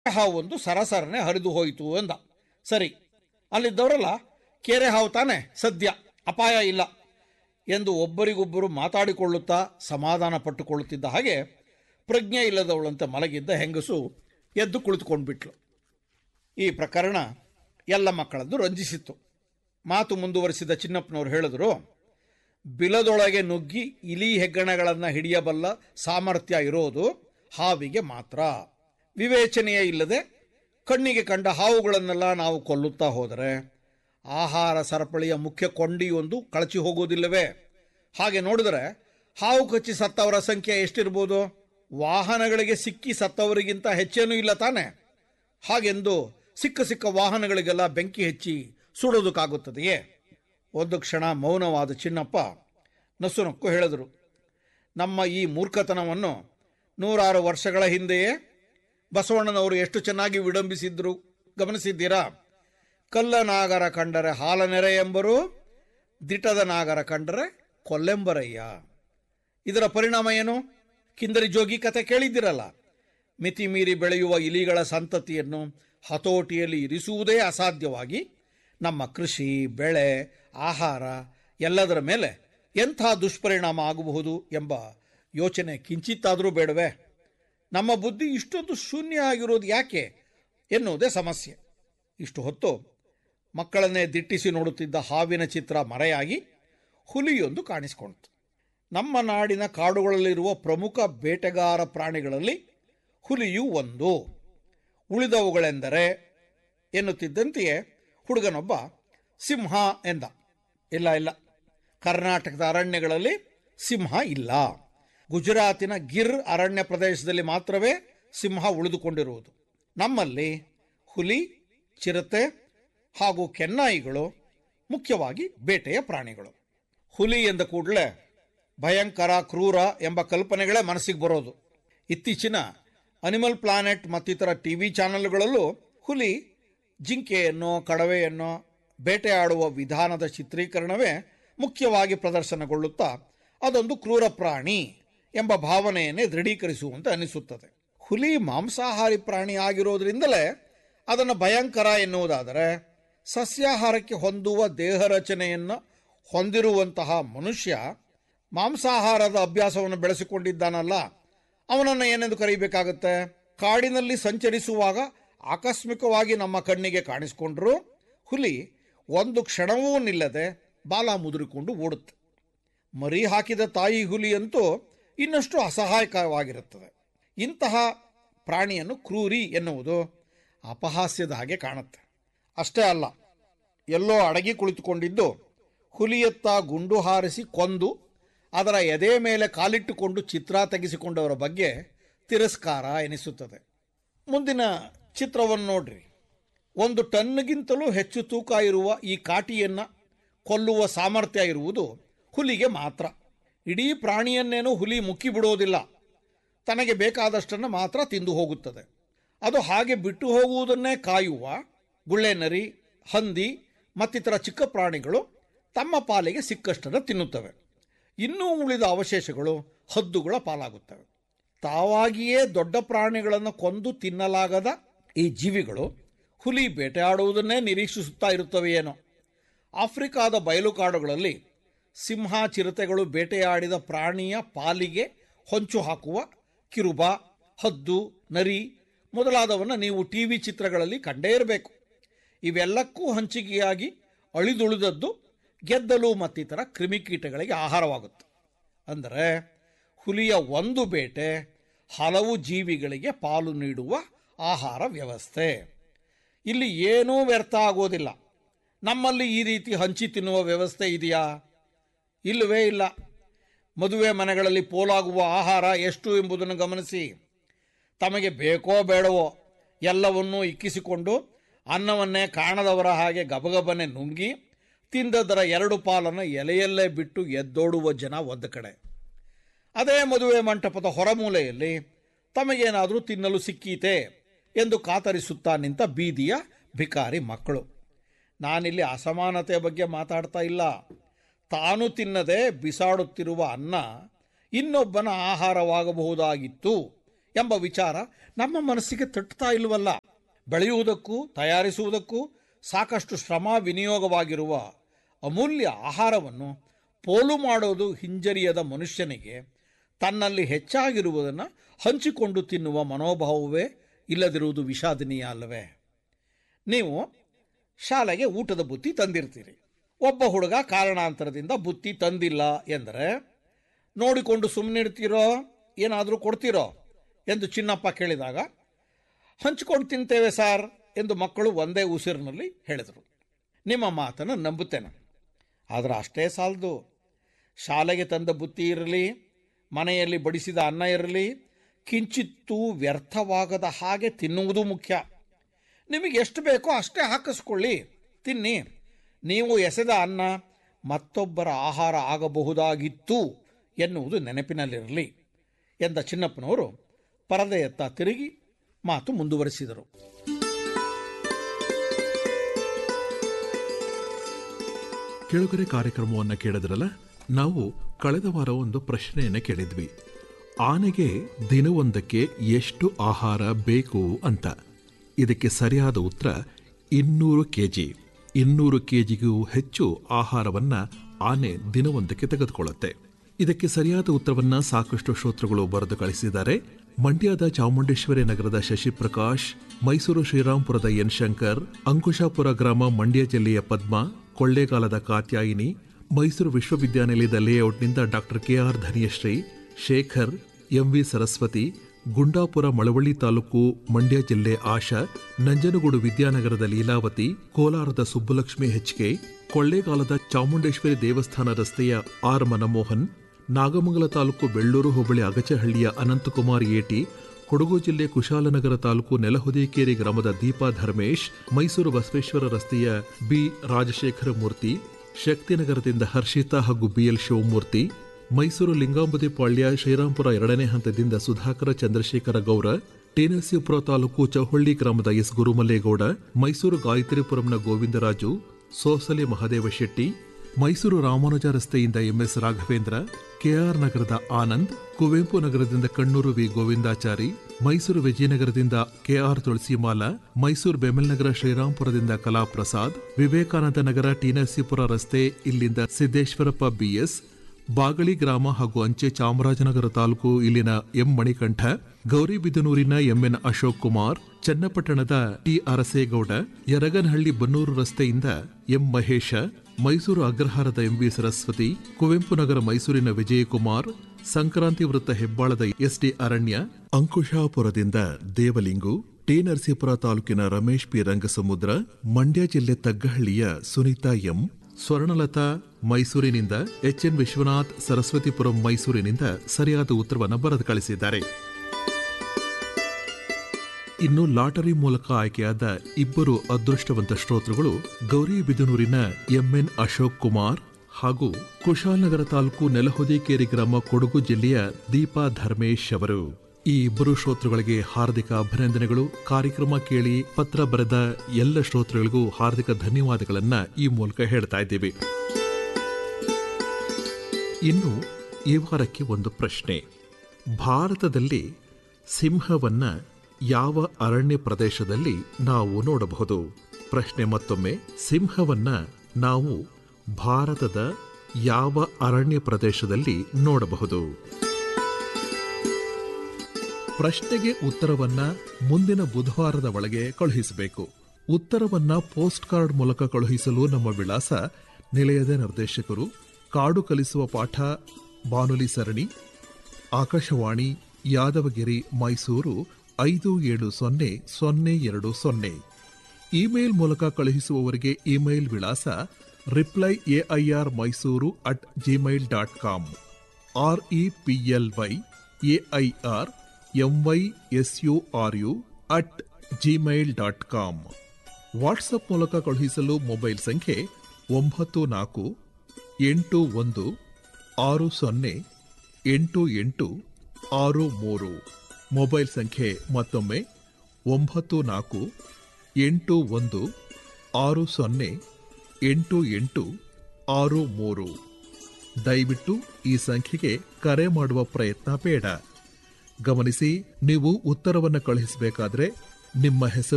ಹಾವೊಂದು ಸರಸರನೆ ಹರಿದು ಹೋಯಿತು ಅಂದ ಸರಿ ಅಲ್ಲಿದ್ದವರಲ್ಲ ಕೆರೆ ಹಾವು ತಾನೆ ಸದ್ಯ ಅಪಾಯ ಇಲ್ಲ ಎಂದು ಒಬ್ಬರಿಗೊಬ್ಬರು ಮಾತಾಡಿಕೊಳ್ಳುತ್ತಾ ಸಮಾಧಾನ ಪಟ್ಟುಕೊಳ್ಳುತ್ತಿದ್ದ ಹಾಗೆ ಪ್ರಜ್ಞೆ ಇಲ್ಲದವಳಂತೆ ಮಲಗಿದ್ದ ಹೆಂಗಸು ಎದ್ದು ಕುಳಿತುಕೊಂಡ್ಬಿಟ್ಲು ಈ ಪ್ರಕರಣ ಎಲ್ಲ ಮಕ್ಕಳದ್ದು ರಂಜಿಸಿತ್ತು ಮಾತು ಮುಂದುವರಿಸಿದ ಚಿನ್ನಪ್ಪನವರು ಹೇಳಿದರು ಬಿಲದೊಳಗೆ ನುಗ್ಗಿ ಇಲಿ ಹೆಗ್ಗಣಗಳನ್ನು ಹಿಡಿಯಬಲ್ಲ ಸಾಮರ್ಥ್ಯ ಇರೋದು ಹಾವಿಗೆ ಮಾತ್ರ ವಿವೇಚನೆಯೇ ಇಲ್ಲದೆ ಕಣ್ಣಿಗೆ ಕಂಡ ಹಾವುಗಳನ್ನೆಲ್ಲ ನಾವು ಕೊಲ್ಲುತ್ತಾ ಹೋದರೆ ಆಹಾರ ಸರಪಳಿಯ ಮುಖ್ಯ ಕೊಂಡಿಯೊಂದು ಕಳಚಿ ಹೋಗುವುದಿಲ್ಲವೇ ಹಾಗೆ ನೋಡಿದರೆ ಹಾವು ಕಚ್ಚಿ ಸತ್ತವರ ಸಂಖ್ಯೆ ಎಷ್ಟಿರ್ಬೋದು ವಾಹನಗಳಿಗೆ ಸಿಕ್ಕಿ ಸತ್ತವರಿಗಿಂತ ಹೆಚ್ಚೇನೂ ಇಲ್ಲ ತಾನೆ ಹಾಗೆಂದು ಸಿಕ್ಕ ಸಿಕ್ಕ ವಾಹನಗಳಿಗೆಲ್ಲ ಬೆಂಕಿ ಹೆಚ್ಚಿ ಸುಡೋದಕ್ಕಾಗುತ್ತದೆಯೇ ಒಂದು ಕ್ಷಣ ಮೌನವಾದ ಚಿನ್ನಪ್ಪ ನಸುನಕ್ಕು ಹೇಳಿದರು ನಮ್ಮ ಈ ಮೂರ್ಖತನವನ್ನು ನೂರಾರು ವರ್ಷಗಳ ಹಿಂದೆಯೇ ಬಸವಣ್ಣನವರು ಎಷ್ಟು ಚೆನ್ನಾಗಿ ವಿಡಂಬಿಸಿದ್ರು ಗಮನಿಸಿದ್ದೀರಾ ಕಲ್ಲ ನಾಗರ ಕಂಡರೆ ಹಾಲನೆರೆ ಎಂಬರು ದಿಟದ ನಾಗರ ಕಂಡರೆ ಕೊಲ್ಲೆಂಬರಯ್ಯ ಇದರ ಪರಿಣಾಮ ಏನು ಕಿಂದರಿ ಜೋಗಿ ಕತೆ ಕೇಳಿದ್ದಿರಲ್ಲ ಮಿತಿ ಮೀರಿ ಬೆಳೆಯುವ ಇಲಿಗಳ ಸಂತತಿಯನ್ನು ಹತೋಟಿಯಲ್ಲಿ ಇರಿಸುವುದೇ ಅಸಾಧ್ಯವಾಗಿ ನಮ್ಮ ಕೃಷಿ ಬೆಳೆ ಆಹಾರ ಎಲ್ಲದರ ಮೇಲೆ ಎಂಥ ದುಷ್ಪರಿಣಾಮ ಆಗಬಹುದು ಎಂಬ ಯೋಚನೆ ಕಿಂಚಿತ್ತಾದರೂ ಬೇಡವೇ ನಮ್ಮ ಬುದ್ಧಿ ಇಷ್ಟೊಂದು ಶೂನ್ಯ ಆಗಿರೋದು ಯಾಕೆ ಎನ್ನುವುದೇ ಸಮಸ್ಯೆ ಇಷ್ಟು ಹೊತ್ತು ಮಕ್ಕಳನ್ನೇ ದಿಟ್ಟಿಸಿ ನೋಡುತ್ತಿದ್ದ ಹಾವಿನ ಚಿತ್ರ ಮರೆಯಾಗಿ ಹುಲಿಯೊಂದು ಕಾಣಿಸಿಕೊಂಡಿತು ನಮ್ಮ ನಾಡಿನ ಕಾಡುಗಳಲ್ಲಿರುವ ಪ್ರಮುಖ ಬೇಟೆಗಾರ ಪ್ರಾಣಿಗಳಲ್ಲಿ ಹುಲಿಯೂ ಒಂದು ಉಳಿದವುಗಳೆಂದರೆ ಎನ್ನುತ್ತಿದ್ದಂತೆಯೇ ಹುಡುಗನೊಬ್ಬ ಸಿಂಹ ಎಂದ ಇಲ್ಲ ಇಲ್ಲ ಕರ್ನಾಟಕದ ಅರಣ್ಯಗಳಲ್ಲಿ ಸಿಂಹ ಇಲ್ಲ ಗುಜರಾತಿನ ಗಿರ್ ಅರಣ್ಯ ಪ್ರದೇಶದಲ್ಲಿ ಮಾತ್ರವೇ ಸಿಂಹ ಉಳಿದುಕೊಂಡಿರುವುದು ನಮ್ಮಲ್ಲಿ ಹುಲಿ ಚಿರತೆ ಹಾಗೂ ಕೆನ್ನಾಯಿಗಳು ಮುಖ್ಯವಾಗಿ ಬೇಟೆಯ ಪ್ರಾಣಿಗಳು ಹುಲಿ ಎಂದ ಕೂಡಲೇ ಭಯಂಕರ ಕ್ರೂರ ಎಂಬ ಕಲ್ಪನೆಗಳೇ ಮನಸ್ಸಿಗೆ ಬರೋದು ಇತ್ತೀಚಿನ ಅನಿಮಲ್ ಪ್ಲಾನೆಟ್ ಮತ್ತಿತರ ಟಿ ವಿ ಚಾನೆಲ್ಗಳಲ್ಲೂ ಹುಲಿ ಜಿಂಕೆಯನ್ನು ಕಡವೆಯನ್ನು ಬೇಟೆಯಾಡುವ ವಿಧಾನದ ಚಿತ್ರೀಕರಣವೇ ಮುಖ್ಯವಾಗಿ ಪ್ರದರ್ಶನಗೊಳ್ಳುತ್ತಾ ಅದೊಂದು ಕ್ರೂರ ಪ್ರಾಣಿ ಎಂಬ ಭಾವನೆಯನ್ನೇ ದೃಢೀಕರಿಸುವಂತೆ ಅನಿಸುತ್ತದೆ ಹುಲಿ ಮಾಂಸಾಹಾರಿ ಪ್ರಾಣಿ ಆಗಿರೋದ್ರಿಂದಲೇ ಅದನ್ನು ಭಯಂಕರ ಎನ್ನುವುದಾದರೆ ಸಸ್ಯಾಹಾರಕ್ಕೆ ಹೊಂದುವ ದೇಹ ರಚನೆಯನ್ನು ಹೊಂದಿರುವಂತಹ ಮನುಷ್ಯ ಮಾಂಸಾಹಾರದ ಅಭ್ಯಾಸವನ್ನು ಬೆಳೆಸಿಕೊಂಡಿದ್ದಾನಲ್ಲ ಅವನನ್ನು ಏನೆಂದು ಕರೀಬೇಕಾಗುತ್ತೆ ಕಾಡಿನಲ್ಲಿ ಸಂಚರಿಸುವಾಗ ಆಕಸ್ಮಿಕವಾಗಿ ನಮ್ಮ ಕಣ್ಣಿಗೆ ಕಾಣಿಸಿಕೊಂಡ್ರೂ ಹುಲಿ ಒಂದು ಕ್ಷಣವೂ ನಿಲ್ಲದೆ ಬಾಲ ಮುದುರಿಕೊಂಡು ಓಡುತ್ತೆ ಮರಿ ಹಾಕಿದ ತಾಯಿ ಹುಲಿಯಂತೂ ಇನ್ನಷ್ಟು ಅಸಹಾಯಕವಾಗಿರುತ್ತದೆ ಇಂತಹ ಪ್ರಾಣಿಯನ್ನು ಕ್ರೂರಿ ಎನ್ನುವುದು ಅಪಹಾಸ್ಯದ ಹಾಗೆ ಕಾಣುತ್ತೆ ಅಷ್ಟೇ ಅಲ್ಲ ಎಲ್ಲೋ ಅಡಗಿ ಕುಳಿತುಕೊಂಡಿದ್ದು ಹುಲಿಯತ್ತ ಗುಂಡು ಹಾರಿಸಿ ಕೊಂದು ಅದರ ಎದೆ ಮೇಲೆ ಕಾಲಿಟ್ಟುಕೊಂಡು ಚಿತ್ರ ತೆಗೆಸಿಕೊಂಡವರ ಬಗ್ಗೆ ತಿರಸ್ಕಾರ ಎನಿಸುತ್ತದೆ ಮುಂದಿನ ಚಿತ್ರವನ್ನು ನೋಡ್ರಿ ಒಂದು ಟನ್ಗಿಂತಲೂ ಹೆಚ್ಚು ತೂಕ ಇರುವ ಈ ಕಾಟಿಯನ್ನು ಕೊಲ್ಲುವ ಸಾಮರ್ಥ್ಯ ಇರುವುದು ಹುಲಿಗೆ ಮಾತ್ರ ಇಡೀ ಪ್ರಾಣಿಯನ್ನೇನೂ ಹುಲಿ ಮುಕ್ಕಿ ಬಿಡೋದಿಲ್ಲ ತನಗೆ ಬೇಕಾದಷ್ಟನ್ನು ಮಾತ್ರ ತಿಂದು ಹೋಗುತ್ತದೆ ಅದು ಹಾಗೆ ಬಿಟ್ಟು ಹೋಗುವುದನ್ನೇ ಕಾಯುವ ಗುಳ್ಳೆನರಿ ಹಂದಿ ಮತ್ತಿತರ ಚಿಕ್ಕ ಪ್ರಾಣಿಗಳು ತಮ್ಮ ಪಾಲಿಗೆ ಸಿಕ್ಕಷ್ಟನ್ನು ತಿನ್ನುತ್ತವೆ ಇನ್ನೂ ಉಳಿದ ಅವಶೇಷಗಳು ಹದ್ದುಗಳ ಪಾಲಾಗುತ್ತವೆ ತಾವಾಗಿಯೇ ದೊಡ್ಡ ಪ್ರಾಣಿಗಳನ್ನು ಕೊಂದು ತಿನ್ನಲಾಗದ ಈ ಜೀವಿಗಳು ಹುಲಿ ಬೇಟೆಯಾಡುವುದನ್ನೇ ನಿರೀಕ್ಷಿಸುತ್ತಾ ಇರುತ್ತವೆಯೇನೋ ಆಫ್ರಿಕಾದ ಬಯಲುಕಾಡುಗಳಲ್ಲಿ ಸಿಂಹ ಚಿರತೆಗಳು ಬೇಟೆಯಾಡಿದ ಪ್ರಾಣಿಯ ಪಾಲಿಗೆ ಹೊಂಚು ಹಾಕುವ ಕಿರುಬ ಹದ್ದು ನರಿ ಮೊದಲಾದವನ್ನು ನೀವು ಟಿ ವಿ ಚಿತ್ರಗಳಲ್ಲಿ ಕಂಡೇ ಇರಬೇಕು ಇವೆಲ್ಲಕ್ಕೂ ಹಂಚಿಕೆಯಾಗಿ ಅಳಿದುಳಿದದ್ದು ಗೆದ್ದಲು ಮತ್ತಿತರ ಕ್ರಿಮಿಕೀಟಗಳಿಗೆ ಆಹಾರವಾಗುತ್ತೆ ಅಂದರೆ ಹುಲಿಯ ಒಂದು ಬೇಟೆ ಹಲವು ಜೀವಿಗಳಿಗೆ ಪಾಲು ನೀಡುವ ಆಹಾರ ವ್ಯವಸ್ಥೆ ಇಲ್ಲಿ ಏನೂ ವ್ಯರ್ಥ ಆಗೋದಿಲ್ಲ ನಮ್ಮಲ್ಲಿ ಈ ರೀತಿ ಹಂಚಿ ತಿನ್ನುವ ವ್ಯವಸ್ಥೆ ಇದೆಯಾ ಇಲ್ಲವೇ ಇಲ್ಲ ಮದುವೆ ಮನೆಗಳಲ್ಲಿ ಪೋಲಾಗುವ ಆಹಾರ ಎಷ್ಟು ಎಂಬುದನ್ನು ಗಮನಿಸಿ ತಮಗೆ ಬೇಕೋ ಬೇಡವೋ ಎಲ್ಲವನ್ನೂ ಇಕ್ಕಿಸಿಕೊಂಡು ಅನ್ನವನ್ನೇ ಕಾಣದವರ ಹಾಗೆ ಗಬಗಬನೆ ನುಂಗಿ ತಿಂದದರ ಎರಡು ಪಾಲನ್ನು ಎಲೆಯಲ್ಲೇ ಬಿಟ್ಟು ಎದ್ದೋಡುವ ಜನ ಒಂದು ಕಡೆ ಅದೇ ಮದುವೆ ಮಂಟಪದ ಹೊರಮೂಲೆಯಲ್ಲಿ ತಮಗೇನಾದರೂ ತಿನ್ನಲು ಸಿಕ್ಕೀತೆ ಎಂದು ಕಾತರಿಸುತ್ತಾ ನಿಂತ ಬೀದಿಯ ಭಿಕಾರಿ ಮಕ್ಕಳು ನಾನಿಲ್ಲಿ ಅಸಮಾನತೆಯ ಬಗ್ಗೆ ಮಾತಾಡ್ತಾ ಇಲ್ಲ ತಾನು ತಿನ್ನದೆ ಬಿಸಾಡುತ್ತಿರುವ ಅನ್ನ ಇನ್ನೊಬ್ಬನ ಆಹಾರವಾಗಬಹುದಾಗಿತ್ತು ಎಂಬ ವಿಚಾರ ನಮ್ಮ ಮನಸ್ಸಿಗೆ ತಟ್ಟುತ್ತಾ ಇಲ್ವಲ್ಲ ಬೆಳೆಯುವುದಕ್ಕೂ ತಯಾರಿಸುವುದಕ್ಕೂ ಸಾಕಷ್ಟು ಶ್ರಮ ವಿನಿಯೋಗವಾಗಿರುವ ಅಮೂಲ್ಯ ಆಹಾರವನ್ನು ಪೋಲು ಮಾಡೋದು ಹಿಂಜರಿಯದ ಮನುಷ್ಯನಿಗೆ ತನ್ನಲ್ಲಿ ಹೆಚ್ಚಾಗಿರುವುದನ್ನು ಹಂಚಿಕೊಂಡು ತಿನ್ನುವ ಮನೋಭಾವವೇ ಇಲ್ಲದಿರುವುದು ವಿಷಾದನೀಯ ಅಲ್ಲವೇ ನೀವು ಶಾಲೆಗೆ ಊಟದ ಬುತ್ತಿ ತಂದಿರ್ತೀರಿ ಒಬ್ಬ ಹುಡುಗ ಕಾರಣಾಂತರದಿಂದ ಬುತ್ತಿ ತಂದಿಲ್ಲ ಎಂದರೆ ನೋಡಿಕೊಂಡು ಸುಮ್ಮನಿರ್ತೀರೋ ಏನಾದರೂ ಕೊಡ್ತೀರೋ ಎಂದು ಚಿನ್ನಪ್ಪ ಕೇಳಿದಾಗ ಹಂಚಿಕೊಂಡು ತಿಂತೇವೆ ಸಾರ್ ಎಂದು ಮಕ್ಕಳು ಒಂದೇ ಉಸಿರಿನಲ್ಲಿ ಹೇಳಿದರು ನಿಮ್ಮ ಮಾತನ್ನು ನಂಬುತ್ತೇನೆ ಆದರೆ ಅಷ್ಟೇ ಸಾಲದು ಶಾಲೆಗೆ ತಂದ ಬುತ್ತಿ ಇರಲಿ ಮನೆಯಲ್ಲಿ ಬಡಿಸಿದ ಅನ್ನ ಇರಲಿ ಕಿಂಚಿತ್ತೂ ವ್ಯರ್ಥವಾಗದ ಹಾಗೆ ತಿನ್ನುವುದು ಮುಖ್ಯ ನಿಮಗೆ ಎಷ್ಟು ಬೇಕೋ ಅಷ್ಟೇ ಹಾಕಿಸ್ಕೊಳ್ಳಿ ತಿನ್ನಿ ನೀವು ಎಸೆದ ಅನ್ನ ಮತ್ತೊಬ್ಬರ ಆಹಾರ ಆಗಬಹುದಾಗಿತ್ತು ಎನ್ನುವುದು ನೆನಪಿನಲ್ಲಿರಲಿ ಎಂದ ಚಿನ್ನಪ್ಪನವರು ಪರದೆಯತ್ತ ತಿರುಗಿ ಮಾತು ಮುಂದುವರಿಸಿದರು ಕೆಳಗರೆ ಕಾರ್ಯಕ್ರಮವನ್ನು ಕೇಳಿದ್ರಲ್ಲ ನಾವು ಕಳೆದ ವಾರ ಒಂದು ಪ್ರಶ್ನೆಯನ್ನ ಕೇಳಿದ್ವಿ ಆನೆಗೆ ದಿನವೊಂದಕ್ಕೆ ಎಷ್ಟು ಆಹಾರ ಬೇಕು ಅಂತ ಇದಕ್ಕೆ ಸರಿಯಾದ ಉತ್ತರ ಇನ್ನೂರು ಕೆಜಿ ಇನ್ನೂರು ಕೆಜಿಗೂ ಹೆಚ್ಚು ಆಹಾರವನ್ನ ಆನೆ ದಿನವೊಂದಕ್ಕೆ ತೆಗೆದುಕೊಳ್ಳುತ್ತೆ ಇದಕ್ಕೆ ಸರಿಯಾದ ಉತ್ತರವನ್ನ ಸಾಕಷ್ಟು ಶ್ರೋತೃಗಳು ಬರೆದು ಕಳಿಸಿದ್ದಾರೆ ಮಂಡ್ಯದ ಚಾಮುಂಡೇಶ್ವರಿ ನಗರದ ಶಶಿಪ್ರಕಾಶ್ ಮೈಸೂರು ಶ್ರೀರಾಂಪುರದ ಎನ್ ಶಂಕರ್ ಅಂಕುಶಾಪುರ ಗ್ರಾಮ ಮಂಡ್ಯ ಜಿಲ್ಲೆಯ ಪದ್ಮ ಕೊಳ್ಳೇಗಾಲದ ಕಾತ್ಯಾಯಿನಿ ಮೈಸೂರು ವಿಶ್ವವಿದ್ಯಾನಿಲಯದ ಲೇಔಟ್ನಿಂದ doctor KR Dhaniyashree Shekhar MV Saraswati Gundapura Malavalli taluk Mandya ಜಿಲ್ಲೆ ಆಶಾ ನಂಜನಗೂಡು ವಿದ್ಯಾನಗರದ ಲೀಲಾವತಿ ಕೋಲಾರದ ಸುಬ್ಬಲಕ್ಷ್ಮಿ ಹೆಚ್ಕೆ ಕೊಳ್ಳೇಗಾಲದ ಚಾಮುಂಡೇಶ್ವರಿ ದೇವಸ್ಥಾನ ರಸ್ತೆಯ ಆರ್ ಮನಮೋಹನ್ ನಾಗಮಂಗಲ ತಾಲೂಕು ಬೆಳ್ಳೂರು ಹೋಬಳಿ ಅಗಚಹಳ್ಳಿಯ ಅನಂತಕುಮಾರ್ ಏಟಿ ಕೊಡಗು ಜಿಲ್ಲೆ ಕುಶಾಲನಗರ ತಾಲೂಕು ನೆಲಹುದೇಕೇರಿ ಗ್ರಾಮದ ದೀಪಾ ಧರ್ಮೇಶ್ ಮೈಸೂರು ಬಸವೇಶ್ವರ ರಸ್ತೆಯ ಬಿ ರಾಜಶೇಖರ ಮೂರ್ತಿ ಶಕ್ತಿನಗರದಿಂದ ಹರ್ಷಿತಾ ಹಾಗೂ ಬಿಎಲ್ ಶಿವಮೂರ್ತಿ ಮೈಸೂರು ಲಿಂಗಾಂಬುದಿ ಪಾಳ್ಯ ಶ್ರೀರಾಂಪುರ ಎರಡನೇ ಹಂತದಿಂದ ಸುಧಾಕರ ಚಂದ್ರಶೇಖರ ಗೌರ ಟಿನರಸೀಪುರ ತಾಲೂಕು ಚೌಹಳ್ಳಿ ಗ್ರಾಮದ ಎಸ್ ಗುರುಮಲ್ಲೇಗೌಡ ಮೈಸೂರು ಗಾಯತ್ರಿಪುರಂನ ಗೋವಿಂದರಾಜು ಸೋಸಲೆ ಮಹದೇವ ಶೆಟ್ಟಿ ಮೈಸೂರು ರಾಮಾನುಜ ರಸ್ತೆಯಿಂದ ಎಂಎಸ್ ರಾಘವೇಂದ್ರ ಕೆಆರ್ ನಗರದ ಆನಂದ್ ಕುವೆಂಪು ನಗರದಿಂದ ಕಣ್ಣೂರು ವಿ ಗೋವಿಂದಾಚಾರಿ ಮೈಸೂರು ವಿಜಯನಗರದಿಂದ ಕೆಆರ್ ತುಳಸಿಮಾಲ ಮೈಸೂರು ಬೆಮೆಲ್ನಗರ ಶ್ರೀರಾಂಪುರದಿಂದ ಕಲಾಪ್ರಸಾದ್ ವಿವೇಕಾನಂದ ನಗರ ಟಿನರಸೀಪುರ ರಸ್ತೆ ಇಲ್ಲಿಂದ ಸಿದ್ದೇಶ್ವರಪ್ಪ ಬಿಎಸ್ ಬಾಗಳಿ ಗ್ರಾಮ ಹಾಗೂ ಅಂಚೆ ಚಾಮರಾಜನಗರ ತಾಲೂಕು ಇಲ್ಲಿನ ಎಂ ಮಣಿಕಂಠ ಗೌರಿಬಿದನೂರಿನ ಎಂಎನ್ ಅಶೋಕ್ ಕುಮಾರ್ ಚನ್ನಪಟ್ಟಣದ ಟಿ ಅರಸೇಗೌಡ ಯರಗನಹಳ್ಳಿ ಬನ್ನೂರು ರಸ್ತೆಯಿಂದ ಎಂ ಮಹೇಶ ಮೈಸೂರು ಅಗ್ರಹಾರದ ಎಂವಿ ಸರಸ್ವತಿ ಕುವೆಂಪು ನಗರ ಮೈಸೂರಿನ ವಿಜಯಕುಮಾರ್ ಸಂಕ್ರಾಂತಿ ವೃತ್ತ ಹೆಬ್ಬಾಳದ ಎಸ್ಡಿ ಅರಣ್ಯ ಅಂಕುಶಾಪುರದಿಂದ ದೇವಲಿಂಗು ಟಿ ನರಸೀಪುರ ತಾಲೂಕಿನ ರಮೇಶ್ ಪಿ ರಂಗಸಮುದ್ರ ಮಂಡ್ಯ ಜಿಲ್ಲೆ ತಗ್ಗಹಳ್ಳಿಯ ಸುನೀತಾ ಎಂ ಸ್ವರ್ಣಲತಾ ಮೈಸೂರಿನಿಂದ ಎಚ್ ಎನ್ ವಿಶ್ವನಾಥ್ ಸರಸ್ವತಿಪುರಂ ಮೈಸೂರಿನಿಂದ ಸರಿಯಾದ ಉತ್ತರವನ್ನು ಬರೆದು ಕಳಿಸಿದ್ದಾರೆ ಇನ್ನು ಲಾಟರಿ ಮೂಲಕ ಆಯ್ಕೆಯಾದ ಇಬ್ಬರು ಅದೃಷ್ಟವಂತ ಶ್ರೋತೃಗಳು ಗೌರಿಬಿದನೂರಿನ ಎಂಎನ್ ಅಶೋಕ್ ಕುಮಾರ್ ಹಾಗೂ ಕುಶಾಲನಗರ ತಾಲೂಕು ನೆಲಹೊದಿಕೇರಿ ಗ್ರಾಮ ಕೊಡಗು ಜಿಲ್ಲೆಯ ದೀಪಾ ಧರ್ಮೇಶ್ ಅವರು ಈ ಇಬ್ಬರು ಶ್ರೋತೃಗಳಿಗೆ ಹಾರ್ದಿಕ ಅಭಿನಂದನೆಗಳು ಕಾರ್ಯಕ್ರಮ ಕೇಳಿ ಪತ್ರ ಬರೆದ ಎಲ್ಲ ಶ್ರೋತೃಗಳಿಗೂ ಹಾರ್ದಿಕ ಧನ್ಯವಾದಗಳನ್ನ ಈ ಮೂಲಕ ಹೇಳ್ತಾ ಇದ್ದೀವಿ ಇನ್ನು ಈ ವಾರಕ್ಕೆ ಒಂದು ಪ್ರಶ್ನೆ ಭಾರತದಲ್ಲಿ ಸಿಂಹವನ್ನ ಯಾವ ಅರಣ್ಯ ಪ್ರದೇಶದಲ್ಲಿ ನಾವು ನೋಡಬಹುದು ಪ್ರಶ್ನೆ ಮತ್ತೊಮ್ಮೆ ಸಿಂಹವನ್ನ ನಾವು ಭಾರತದ ಯಾವ ಅರಣ್ಯ ಪ್ರದೇಶದಲ್ಲಿ ನೋಡಬಹುದು ಪ್ರಶ್ನೆಗೆ ಉತ್ತರವನ್ನ ಮುಂದಿನ ಬುಧವಾರದ ಒಳಗೆ ಕಳುಹಿಸಬೇಕು ಉತ್ತರವನ್ನ ಪೋಸ್ಟ್ ಕಾರ್ಡ್ ಮೂಲಕ ಕಳುಹಿಸಲು ನಮ್ಮ ವಿಳಾಸ ನಿಲಯದ ನಿರ್ದೇಶಕರು ಕಾಡು ಕಲಿಸುವ ಪಾಠ ಬಾನುಲಿ ಸರಣಿ ಆಕಾಶವಾಣಿ ಯಾದವಗಿರಿ ಮೈಸೂರು ಐದು ಏಳು ಸೊನ್ನೆ ಸೊನ್ನೆ ಎರಡು ಸೊನ್ನೆ ಇಮೇಲ್ ಮೂಲಕ ಕಳುಹಿಸುವವರಿಗೆ ಇಮೇಲ್ ವಿಳಾಸ reply AIR Mysuru at Gmail dot com R E P L Y AIR M Y S U R U at Gmail dot com WhatsApp ಮೂಲಕ ಕಳುಹಿಸಲು ಮೊಬೈಲ್ ಸಂಖ್ಯೆ ಒಂಬತ್ತು ನಾಲ್ಕು ಎಂಟು ಒಂದು ಆರು ಸೊನ್ನೆ ಎಂಟು ಎಂಟು ಆರು ಮೂರು ಮೊಬೈಲ್ ಸಂಖ್ಯೆ ಮತ್ತೊಮ್ಮೆ ಒಂಬತ್ತು ನಾಲ್ಕು ಎಂಟು ಒಂದು ಆರು ಸೊನ್ನೆ ಎಂಟು ಎಂಟು ಆರು ಮೂರು ದಯವಿಟ್ಟು ಈ ಸಂಖ್ಯೆಗೆ ಕರೆ ಮಾಡುವ ಪ್ರಯತ್ನ ಬೇಡ ಗಮನಿಸಿ ನೀವು ಉತ್ತರವನ್ನು ಕಳುಹಿಸಬೇಕಾದ್ರೆ ನಿಮ್ಮ ಹೆಸರು